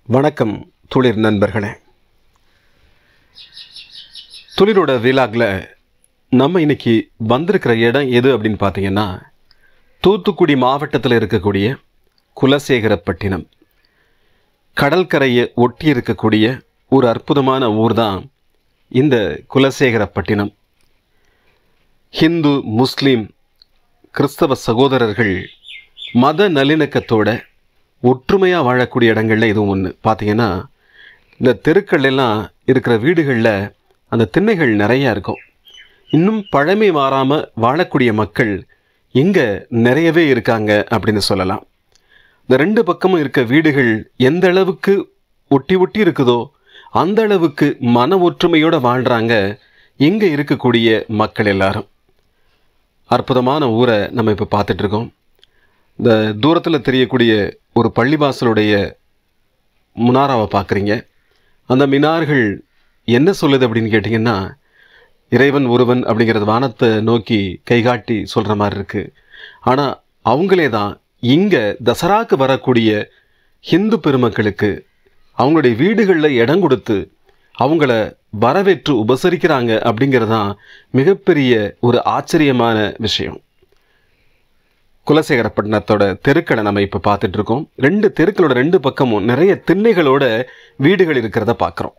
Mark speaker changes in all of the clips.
Speaker 1: வணக்கம் துளிர் நண்பர்களே துளிரோட வீலாகில் நம்ம இன்னைக்கு வந்திருக்கிற இடம் எது அப்படின்னு பார்த்தீங்கன்னா தூத்துக்குடி மாவட்டத்தில் இருக்கக்கூடிய குலசேகரப்பட்டினம் கடற்கரையை ஒட்டி இருக்கக்கூடிய ஒரு அற்புதமான ஊர் தான் இந்த குலசேகரப்பட்டினம் ஹிந்து முஸ்லீம் கிறிஸ்தவ சகோதரர்கள் மத நல்லிணக்கத்தோட ஒற்றுமையாக வாழக்கூடிய இடங்கள்ல இதுவும் ஒன்று பார்த்தீங்கன்னா இந்த தெருக்கள் எல்லாம் இருக்கிற வீடுகளில் அந்த திண்ணைகள் நிறையா இருக்கும் இன்னும் பழமை மாறாமல் வாழக்கூடிய மக்கள் இங்கே நிறையவே இருக்காங்க அப்படின்னு சொல்லலாம் இந்த ரெண்டு பக்கமும் இருக்க வீடுகள் எந்த அளவுக்கு ஒட்டி ஒட்டி இருக்குதோ அந்த அளவுக்கு மன ஒற்றுமையோடு வாழ்கிறாங்க இங்கே இருக்கக்கூடிய மக்கள் எல்லாரும் அற்புதமான ஊரை நம்ம இப்போ பார்த்துட்ருக்கோம் இந்த தூரத்தில் தெரியக்கூடிய ஒரு பள்ளிவாசலுடைய முனாராவை பார்க்குறீங்க அந்த மினார்கள் என்ன சொல்லுது அப்படின்னு கேட்டிங்கன்னா இறைவன் ஒருவன் அப்படிங்கிறது வானத்தை நோக்கி கைகாட்டி சொல்கிற மாதிரி இருக்குது ஆனால் அவங்களே தான் இங்கே தசராக்கு வரக்கூடிய ஹிந்து பெருமக்களுக்கு அவங்களுடைய வீடுகளில் இடம் கொடுத்து அவங்கள வரவேற்று உபசரிக்கிறாங்க அப்படிங்கிறது தான் மிகப்பெரிய ஒரு ஆச்சரியமான விஷயம் குலசேகரப்பட்டினத்தோட தெருக்களை நம்ம இப்போ பார்த்துட்டு இருக்கோம் ரெண்டு தெருக்களோட ரெண்டு பக்கமும் நிறைய திண்ணைகளோட வீடுகள் இருக்கிறத பார்க்குறோம்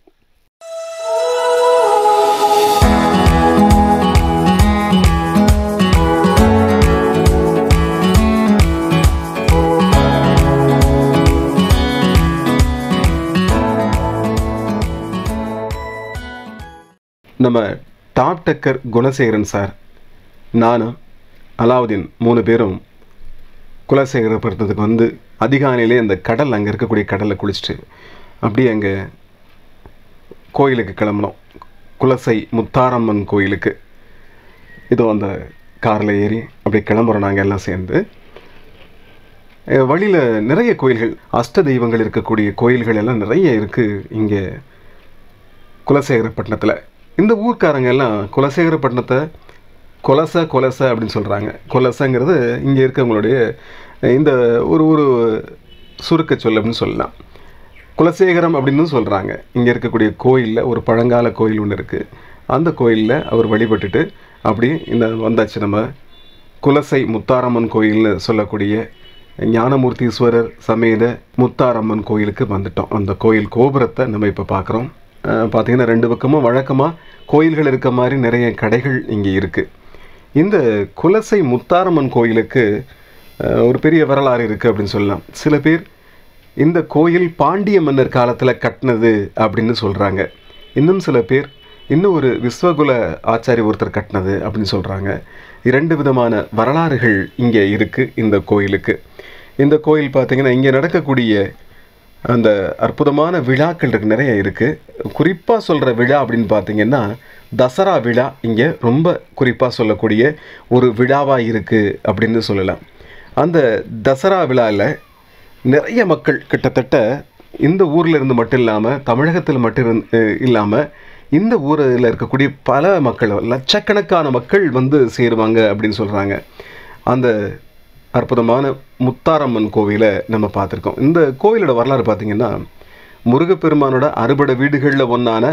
Speaker 1: நம்ம டாப் டக்கர் குணசேகரன் சார் நானும் அலாவுதீன் மூணு பேரும் குலசேகரப்படுறதுக்கு வந்து அதிகாலையிலே அந்த கடல் அங்கே இருக்கக்கூடிய கடலில் குளிச்சுட்டு அப்படியே அங்கே கோயிலுக்கு கிளம்பினோம் குலசை முத்தாரம்மன் கோயிலுக்கு இதோ அந்த காரில் ஏறி அப்படியே கிளம்புறோம் நாங்கள் எல்லாம் சேர்ந்து வழியில் நிறைய கோயில்கள் அஷ்ட தெய்வங்கள் இருக்கக்கூடிய கோயில்கள் எல்லாம் நிறைய இருக்குது இங்கே குலசேகரப்பட்டினத்தில் இந்த ஊர்க்காரங்க எல்லாம் குலசேகரப்பட்டினத்தை கொலச கொலச அப்படின்னு சொல்கிறாங்க கொலசங்கிறது இங்கே இருக்கவங்களுடைய இந்த ஒரு ஒரு சுருக்க சொல் அப்படின்னு சொல்லலாம் குலசேகரம் அப்படின்னு சொல்கிறாங்க இங்கே இருக்கக்கூடிய கோயிலில் ஒரு பழங்கால கோயில் ஒன்று இருக்குது அந்த கோயிலில் அவர் வழிபட்டுட்டு அப்படி இந்த வந்தாச்சு நம்ம குலசை முத்தாரம்மன் கோயில்னு சொல்லக்கூடிய ஞானமூர்த்தீஸ்வரர் சமேத முத்தாரம்மன் கோயிலுக்கு வந்துட்டோம் அந்த கோயில் கோபுரத்தை நம்ம இப்போ பார்க்குறோம் பார்த்திங்கன்னா ரெண்டு பக்கமும் வழக்கமாக கோயில்கள் இருக்க மாதிரி நிறைய கடைகள் இங்கே இருக்குது இந்த குலசை முத்தாரம்மன் கோயிலுக்கு ஒரு பெரிய வரலாறு இருக்குது அப்படின்னு சொல்லலாம் சில பேர் இந்த கோயில் பாண்டிய மன்னர் காலத்தில் கட்டினது அப்படின்னு சொல்கிறாங்க இன்னும் சில பேர் இன்னும் ஒரு விஸ்வகுல ஆச்சாரி ஒருத்தர் கட்டினது அப்படின்னு சொல்கிறாங்க இரண்டு விதமான வரலாறுகள் இங்கே இருக்குது இந்த கோயிலுக்கு இந்த கோயில் பார்த்திங்கன்னா இங்கே நடக்கக்கூடிய அந்த அற்புதமான விழாக்கள் இருக்கு நிறைய இருக்குது குறிப்பாக சொல்கிற விழா அப்படின்னு பார்த்தீங்கன்னா தசரா விழா இங்கே ரொம்ப குறிப்பாக சொல்லக்கூடிய ஒரு விழாவாக இருக்குது அப்படின்னு சொல்லலாம் அந்த தசரா விழாவில் நிறைய மக்கள் கிட்டத்தட்ட இந்த ஊரில் இருந்து மட்டும் இல்லாமல் தமிழகத்தில் மட்டும் இல்லாமல் இந்த ஊரில் இருக்கக்கூடிய பல மக்கள் லட்சக்கணக்கான மக்கள் வந்து சேருவாங்க அப்படின்னு சொல்கிறாங்க அந்த அற்புதமான முத்தாரம்மன் கோவிலை நம்ம பார்த்துருக்கோம் இந்த கோவிலோட வரலாறு பார்த்திங்கன்னா முருகப்பெருமானோட அறுபடை வீடுகளில் ஒன்றான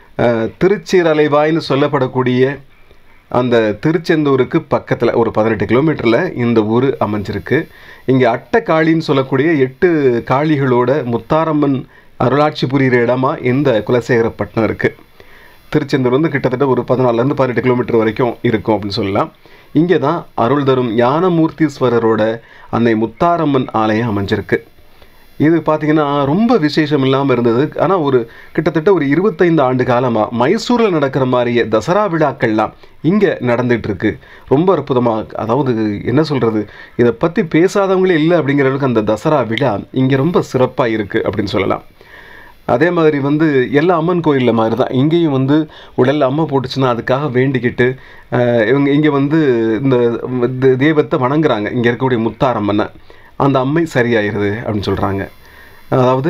Speaker 1: திருச்சீரலைவாய்னு சொல்லப்படக்கூடிய அந்த திருச்செந்தூருக்கு பக்கத்தில் ஒரு பதினெட்டு கிலோமீட்டரில் இந்த ஊர் அமைஞ்சிருக்கு இங்கே அட்டக்காளின்னு சொல்லக்கூடிய எட்டு காளிகளோட முத்தாரம்மன் அருளாட்சி புரிகிற இடமா இந்த குலசேகரப்பட்டினம் இருக்குது திருச்செந்தூர் வந்து கிட்டத்தட்ட ஒரு பதினாலேருந்து பதினெட்டு கிலோமீட்டர் வரைக்கும் இருக்கும் அப்படின்னு சொல்லலாம் இங்கே தான் அருள் தரும் ஞானமூர்த்தீஸ்வரரோட அன்னை முத்தாரம்மன் ஆலயம் அமைஞ்சிருக்கு இது பார்த்திங்கன்னா ரொம்ப விசேஷம் இல்லாமல் இருந்தது ஆனால் ஒரு கிட்டத்தட்ட ஒரு இருபத்தைந்து ஆண்டு காலமாக மைசூரில் நடக்கிற மாதிரியே தசரா விழாக்கள்லாம் இங்கே நடந்துகிட்ருக்கு ரொம்ப அற்புதமாக அதாவது என்ன சொல்கிறது இதை பற்றி பேசாதவங்களே இல்லை அப்படிங்கிற அளவுக்கு அந்த தசரா விழா இங்கே ரொம்ப சிறப்பாக இருக்குது அப்படின்னு சொல்லலாம் அதே மாதிரி வந்து எல்லா அம்மன் கோயிலில் மாதிரி தான் இங்கேயும் வந்து உடலில் அம்மை போட்டுச்சுன்னா அதுக்காக வேண்டிக்கிட்டு இவங்க இங்கே வந்து இந்த தெய்வத்தை வணங்குறாங்க இங்கே இருக்கக்கூடிய முத்தாரம்மனை அந்த அம்மை சரியாயிருது அப்படின்னு சொல்கிறாங்க அதாவது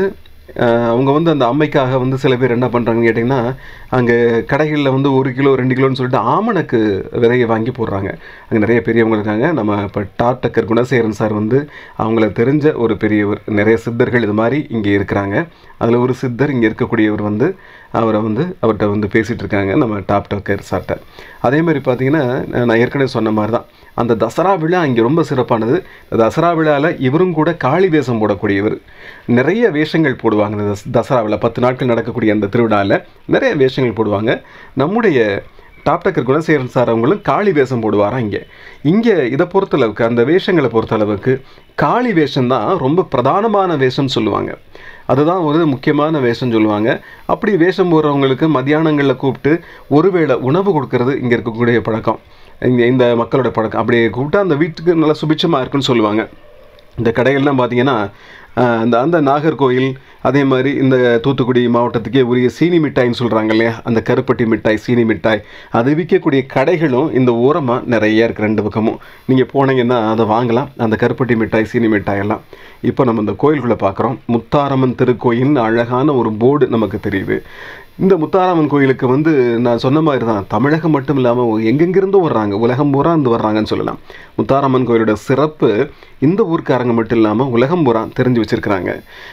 Speaker 1: அஹ் அவங்க வந்து அந்த அம்மைக்காக வந்து சில பேர் என்ன பண்ணுறாங்கன்னு கேட்டிங்கன்னா அங்கே கடைகளில் வந்து ஒரு கிலோ ரெண்டு கிலோன்னு சொல்லிட்டு ஆமணக்கு விதையை வாங்கி போடுறாங்க அங்கே நிறைய பெரியவங்க இருக்காங்க நம்ம இப்போ டாக்டர் குணசேகரன் சார் வந்து அவங்கள தெரிஞ்ச ஒரு பெரியவர் நிறைய சித்தர்கள் இது மாதிரி இங்கே இருக்கிறாங்க அதில் ஒரு சித்தர் இங்கே இருக்கக்கூடியவர் வந்து அவரை வந்து அவர்கிட்ட வந்து பேசிகிட்டு இருக்காங்க நம்ம டாப் டக்கர் சார்ட்ட அதே மாதிரி பார்த்தீங்கன்னா நான் ஏற்கனவே சொன்ன மாதிரி தான் அந்த தசரா விழா இங்கே ரொம்ப சிறப்பானது தசரா விழாவில் இவரும் கூட காளி வேஷம் போடக்கூடியவர் நிறைய வேஷங்கள் போடுவாங்க இந்த தஸ்- தசரா விழா பத்து நாட்கள் நடக்கக்கூடிய அந்த திருவிழாவில் நிறைய வேஷங்கள் போடுவாங்க நம்முடைய டாப் டக்கர் குணசேகரன் சார் அவங்களும் காளி வேஷம் போடுவாராம் இங்கே இங்கே இதை பொறுத்தளவுக்கு அந்த வேஷங்களை பொறுத்தளவுக்கு காளி வேஷம் தான் ரொம்ப பிரதானமான வேஷம் சொல்லுவாங்க அதுதான் ஒரு முக்கியமான வேஷம் சொல்லுவாங்க அப்படி வேஷம் போடுறவங்களுக்கு மத்தியானங்களில் கூப்பிட்டு ஒருவேளை உணவு கொடுக்கறது இங்கே இருக்கக்கூடிய பழக்கம் இங்கே இந்த மக்களோட பழக்கம் அப்படி கூப்பிட்டா அந்த வீட்டுக்கு நல்லா சுபிட்சமாக இருக்குன்னு சொல்லுவாங்க இந்த கடைகள்லாம் பார்த்தீங்கன்னா ஆஹ், அந்த அந்த நாகர்கோயில் அதே மாதிரி இந்த தூத்துக்குடி மாவட்டத்துக்கே உரிய சீனி மிட்டாய்ன்னு சொல்கிறாங்க இல்லையா அந்த கருப்பட்டி மிட்டாய் சீனி மிட்டாய் அது விற்கக்கூடிய கடைகளும் இந்த ஓரமாக நிறைய இருக்குது ரெண்டு பக்கமும் நீங்கள் போனீங்கன்னா அதை வாங்கலாம் அந்த கருப்பட்டி மிட்டாய் சீனி மிட்டாய் எல்லாம் இப்போ நம்ம இந்த கோயிலுக்குள்ளே பார்க்குறோம் முத்தாரம்மன் திருக்கோயில்னு அழகான ஒரு போர்டு நமக்கு தெரியுது இந்த முத்தாராமன் கோயிலுக்கு வந்து நான் சொன்ன மாதிரி தான் தமிழகம் மட்டும் இல்லாமல் எங்கெங்கிருந்தும் வர்றாங்க உலகம் பூரா இருந்து வர்றாங்கன்னு சொல்லலாம் முத்தாராமன் கோயிலோட சிறப்பு இந்த ஊர்க்காரங்க மட்டும் இல்லாமல் உலகம் பூரா தெரிஞ்சு வச்சுருக்கிறாங்க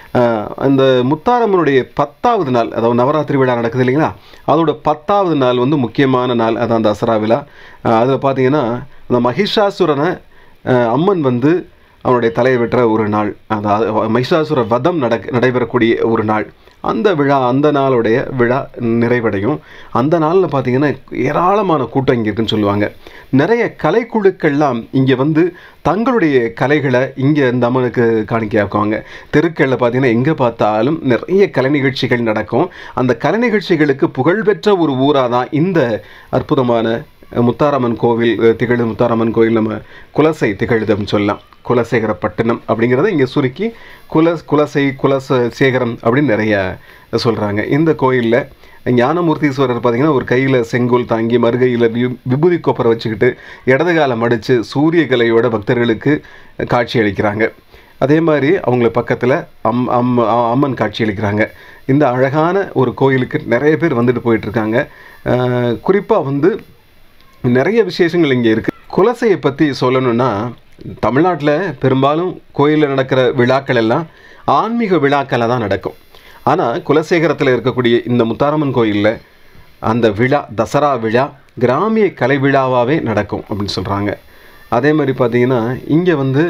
Speaker 1: அந்த முத்தாரம்மனுடைய பத்தாவது நாள் அதாவது நவராத்திரி விழா நடக்குது இல்லைங்களா அதோட பத்தாவது நாள் வந்து முக்கியமான நாள் அதான் தசரா விழா அதில் பார்த்தீங்கன்னா அந்த மகிஷாசுரனை அஹ், அம்மன் வந்து அவனுடைய தலையை வெட்டுற ஒரு நாள் அதாவது மகிஷாசுர வதம் நடக்க நடைபெறக்கூடிய ஒரு நாள் அந்த விழா அந்த நாளுடைய விழா நிறைவடையும் அந்த நாளில் பார்த்தீங்கன்னா ஏராளமான கூட்டம் இங்கே இருக்குன்னு சொல்லுவாங்க நிறைய கலைக்குழுக்கள்லாம் இங்கே வந்து தங்களுடைய கலைகளை இங்கே இந்த அம்மனுக்கு காணிக்கையாக்குவாங்க தெருக்களில் பார்த்தீங்கன்னா எங்கே பார்த்தாலும் நிறைய கலை நிகழ்ச்சிகள் நடக்கும் அந்த கலை நிகழ்ச்சிகளுக்கு புகழ்பெற்ற ஒரு ஊராக தான் இந்த அற்புதமான முத்தாரம்மன் கோவில் அஹ், திகழு முத்தாரம்மன் கோவில் நம்ம குலசை திகழுது அப்படின்னு சொல்லலாம் குலசேகரப்பட்டினம் அப்படிங்கிறத இங்கே சுருக்கி குல குலசை குலச சேகரம் அப்படின்னு நிறைய சொல்கிறாங்க இந்த கோயிலில் ஞானமூர்த்தீஸ்வரர் பார்த்தீங்கன்னா ஒரு கையில் செங்கோல் தாங்கி மறுகையில் விபூதி கொப்பரை வச்சுக்கிட்டு இடது காலை மடித்து சூரிய கலையோட பக்தர்களுக்கு காட்சி அளிக்கிறாங்க அதே மாதிரி அவங்கள பக்கத்தில் அம் அம் அம்மன் காட்சி அளிக்கிறாங்க இந்த அழகான ஒரு கோயிலுக்கு நிறைய பேர் வந்துட்டு போயிட்டுருக்காங்க குறிப்பாக வந்து நிறைய விசேஷங்கள் இங்கே இருக்குது குலசையை பற்றி சொல்லணும்னா தமிழ்நாட்டில் பெரும்பாலும் கோயிலில் நடக்கிற விழாக்கள் எல்லாம் ஆன்மீக விழாக்களை தான் நடக்கும் ஆனால் குலசேகரத்தில் இருக்கக்கூடிய இந்த முத்தாரம்மன் கோயிலில் அந்த விழா தசரா விழா கிராமிய கலை விழாவாகவே நடக்கும் அப்படின்னு சொல்கிறாங்க அதே மாதிரி பார்த்தீங்கன்னா இங்கே வந்து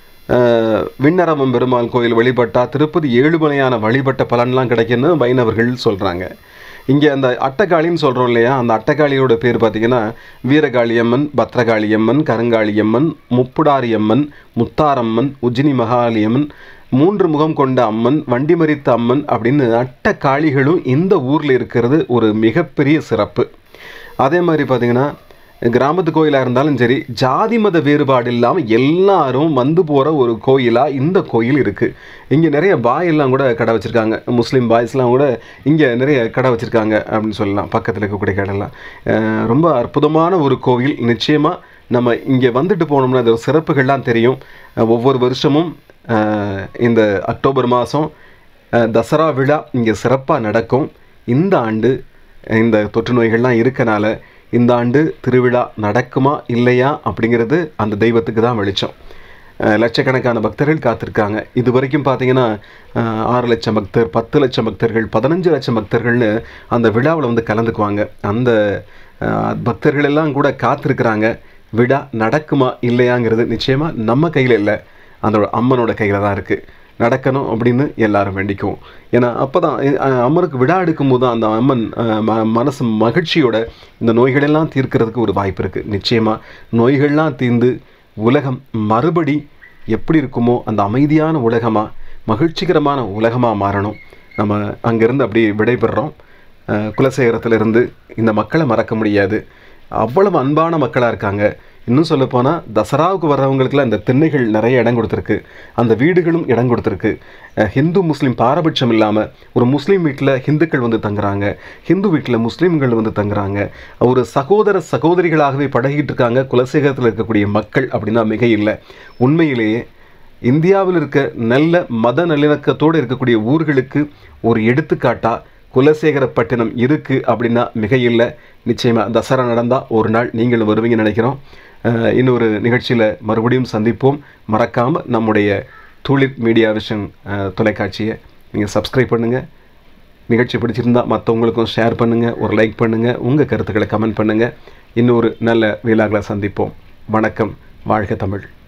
Speaker 1: அஹ், விண்ணரமம் பெருமாள் கோயில் வழிபட்டா திருப்பதி ஏழுமலையான வழிபட்ட பலன்லாம் கிடைக்குன்னு வைணவர்கள் சொல்கிறாங்க இங்கே அந்த அட்டகாளின்னு சொல்கிறோம் இல்லையா அந்த அட்டகாளியோட பேர் பார்த்தீங்கன்னா வீரகாளியம்மன் பத்ரகாளியம்மன் கருங்காளியம்மன் முப்புடாரியம்மன் முத்தாரம்மன் உஜினி மகாளியம்மன் மூன்று முகம் கொண்ட அம்மன் வண்டி மறித்த அம்மன் அப்படின்னு அட்டகாளிகளும் இந்த ஊரில் இருக்கிறது ஒரு மிகப்பெரிய சிறப்பு அதே மாதிரி பார்த்தீங்கன்னா கிராமத்து கோயிலாக இருந்தாலும் சரி ஜாதி மத வேறுபாடு இல்லாமல் எல்லாரும் வந்து போகிற ஒரு கோயிலாக இந்த கோயில் இருக்குது இங்கே நிறைய பாய் எல்லாம் கூட கடை வச்சுருக்காங்க முஸ்லீம் பாய்ஸ்லாம் கூட இங்கே நிறைய கடை வச்சுருக்காங்க அப்படின்னு சொல்லலாம் பக்கத்தில் இருக்கக்கூடிய கடைலாம் அஹ் ரொம்ப அற்புதமான ஒரு கோவில் நிச்சயமாக நம்ம இங்கே வந்துட்டு போனோம்னா அதோட சிறப்புகள்லாம் தெரியும் அஹ் ஒவ்வொரு வருஷமும் அஹ் இந்த அக்டோபர் மாதம் தசரா விழா இங்கே சிறப்பாக நடக்கும் இந்த ஆண்டு இந்த தொற்று நோய்கள்லாம் இருக்கனால இந்த ஆண்டு திருவிழா நடக்குமா இல்லையா அப்படிங்கிறது அந்த தெய்வத்துக்கு தான் வெளிச்சம் அஹ் லட்சக்கணக்கான பக்தர்கள் காத்திருக்காங்க இது வரைக்கும் பார்த்தீங்கன்னா அஹ் ஆறு லட்சம் பக்தர் பத்து லட்சம் பக்தர்கள் பதினஞ்சு லட்சம் பக்தர்கள்னு அந்த விழாவில் வந்து கலந்துக்குவாங்க அந்த அஹ், பக்தர்கள் எல்லாம் கூட காத்திருக்கிறாங்க விழா நடக்குமா இல்லையாங்கிறது நிச்சயமாக நம்ம கையில் இல்லை அந்த அம்மனோட கையில் தான் இருக்குது நடக்கணும் அப்படின்னு எல்லாரும் வேண்டிக்குவோம் ஏன்னா அப்போ தான் அம்மனுக்கு விழா எடுக்கும்போது தான் அந்த அம்மன் அஹ், ம மனசு மகிழ்ச்சியோட இந்த நோய்களெல்லாம் தீர்க்கிறதுக்கு ஒரு வாய்ப்பு இருக்குது நிச்சயமாக நோய்கள்லாம் தீர்ந்து உலகம் மறுபடி எப்படி இருக்குமோ அந்த அமைதியான உலகமாக மகிழ்ச்சிகரமான உலகமாக மாறணும் நம்ம அங்கேருந்து அப்படியே விடைபெறுறோம் அஹ், குலசேகரத்திலிருந்து இந்த மக்களை மறக்க முடியாது அவ்வளவு அன்பான மக்களாக இருக்காங்க இன்னும் சொல்லப்போனால் தசராவுக்கு வர்றவங்களுக்குலாம் இந்த திண்ணைகள் நிறைய இடம் கொடுத்துருக்கு அந்த வீடுகளும் இடம் கொடுத்துருக்கு அஹ், ஹிந்து முஸ்லீம் பாரபட்சம் இல்லாமல் ஒரு முஸ்லீம் வீட்டில் ஹிந்துக்கள் வந்து தங்குறாங்க ஹிந்து வீட்டில் முஸ்லீம்கள் வந்து தங்குறாங்க ஒரு சகோதர சகோதரிகளாகவே பழகிட்டு இருக்காங்க குலசேகரத்தில் இருக்கக்கூடிய மக்கள் அப்படின்னா மிக இல்லை உண்மையிலேயே இந்தியாவில் இருக்க நல்ல மத நல்லிணக்கத்தோடு இருக்கக்கூடிய ஊர்களுக்கு ஒரு எடுத்துக்காட்டாக குலசேகரப்பட்டினம் இருக்குது அப்படின்னா மிக இல்லை நிச்சயமாக தசரா நடந்தால் ஒரு நாள் நீங்களும் வருவீங்கன்னு நினைக்கிறோம் அஹ், இன்னொரு நிகழ்ச்சியில் மறுபடியும் சந்திப்போம் மறக்காமல் நம்முடைய துளிர் மீடியா விஷன் அஹ், தொலைக்காட்சியை நீங்கள் சப்ஸ்கிரைப் பண்ணுங்கள் நிகழ்ச்சி பிடிச்சிருந்தா மற்றவங்களுக்கும் ஷேர் பண்ணுங்கள் ஒரு லைக் பண்ணுங்கள் உங்கள் கருத்துக்களை கமெண்ட் பண்ணுங்கள் இன்னொரு நல்ல வீலாகளை சந்திப்போம் வணக்கம் வாழ்க தமிழ்